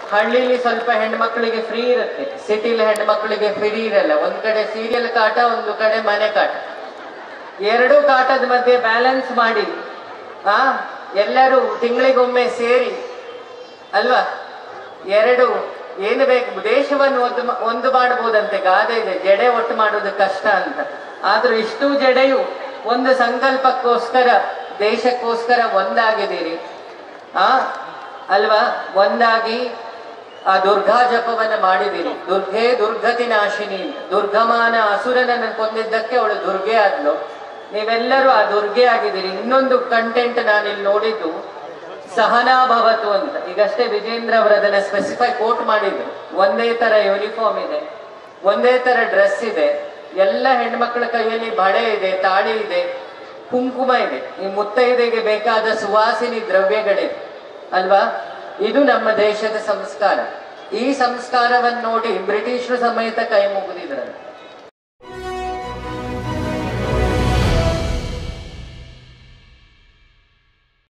ಹಳ್ಳಿಲಿ ಸ್ವಲ್ಪ ಹೆಣ್ಮಕ್ಳಿಗೆ ಫ್ರೀ ಇರುತ್ತೆ ಸಿಟಿಲಿ ಹೆಣ್ಮಕ್ಳಿಗೆ ಫ್ರೀ ಇರಲ್ಲ ಒಂದ್ ಕಡೆ ಸೀರಿಯಲ್ ಕಾಟ ಒಂದು ಕಡೆ ಮನೆ ಕಾಟ ಎರಡೂ ಕಾಟದ ಮಧ್ಯೆ ಬ್ಯಾಲೆನ್ಸ್ ಮಾಡಿ ಆ ಎಲ್ಲರೂ ತಿಂಗಳಿಗೊಮ್ಮೆ ಸೇರಿ ಅಲ್ವಾ ಎರಡು ಏನು ಬೇಕು ದೇಶವನ್ನು ಒಂದು ಮ- ಒಂದು ಮಾಡಬಹುದಂತೆ ಗಾದೆ ಇದೆ ಜಡೆ ಒಟ್ಟು ಮಾಡೋದು ಕಷ್ಟ ಅಂತ ಆದ್ರೂ ಇಷ್ಟು ಜಡೆಯು ಒಂದು ಸಂಕಲ್ಪಕ್ಕೋಸ್ಕರ ದೇಶಕ್ಕೋಸ್ಕರ ಒಂದಾಗಿದ್ದೀರಿ ಆ ಅಲ್ವಾ ಒಂದಾಗಿ ಆ ದುರ್ಗಾ ಜಪವನ್ನ ಮಾಡಿದಿರಿ ದುರ್ಗೆ ದುರ್ಗತಿ ನಾಶಿನಿ ಅಂತ. ದುರ್ಗಮಾನ ಅಸುರನನ್ನು ಕೊಂದಿದ್ದಕ್ಕೆ ಅವಳು ದುರ್ಗೆ ಆದ್ಲು ನೀವೆಲ್ಲರೂ ಆ ದುರ್ಗೆ ಆಗಿದ್ದೀರಿ ಇನ್ನೊಂದು ಕಂಟೆಂಟ್ ನಾನಿಲ್ಲಿ ನೋಡಿದ್ದು ಸಹನಾ ಭವತು ಅಂತ ಈಗಷ್ಟೇ ವಿಜೇಂದ್ರ ಅವರು ಅದನ್ನ ಸ್ಪೆಸಿಫೈ ಕೋಟ್ ಮಾಡಿದ್ರು ಒಂದೇ ತರ ಯೂನಿಫಾರ್ಮ್ ಇದೆ ಒಂದೇ ತರ ಡ್ರೆಸ್ ಇದೆ ಎಲ್ಲ ಹೆಣ್ಮಕ್ಳ ಕೈಯಲ್ಲಿ ಬಳೆ ಇದೆ ತಾಳಿ ಇದೆ ಕುಂಕುಮ ಇದೆ ಈ ಮುತ್ತೈದೆಗೆ ಬೇಕಾದ ಸುವಾಸಿನಿ ದ್ರವ್ಯಗಳಿದೆ ಅಲ್ವಾ ಇದು ನಮ್ಮ ದೇಶದ ಸಂಸ್ಕಾರ ಈ ಸಂಸ್ಕಾರವನ್ನು ನೋಡಿ ಬ್ರಿಟಿಷರು ಸಮೇತ ಕೈ ಮುಗಿದಿದ್ರಲ್ಲ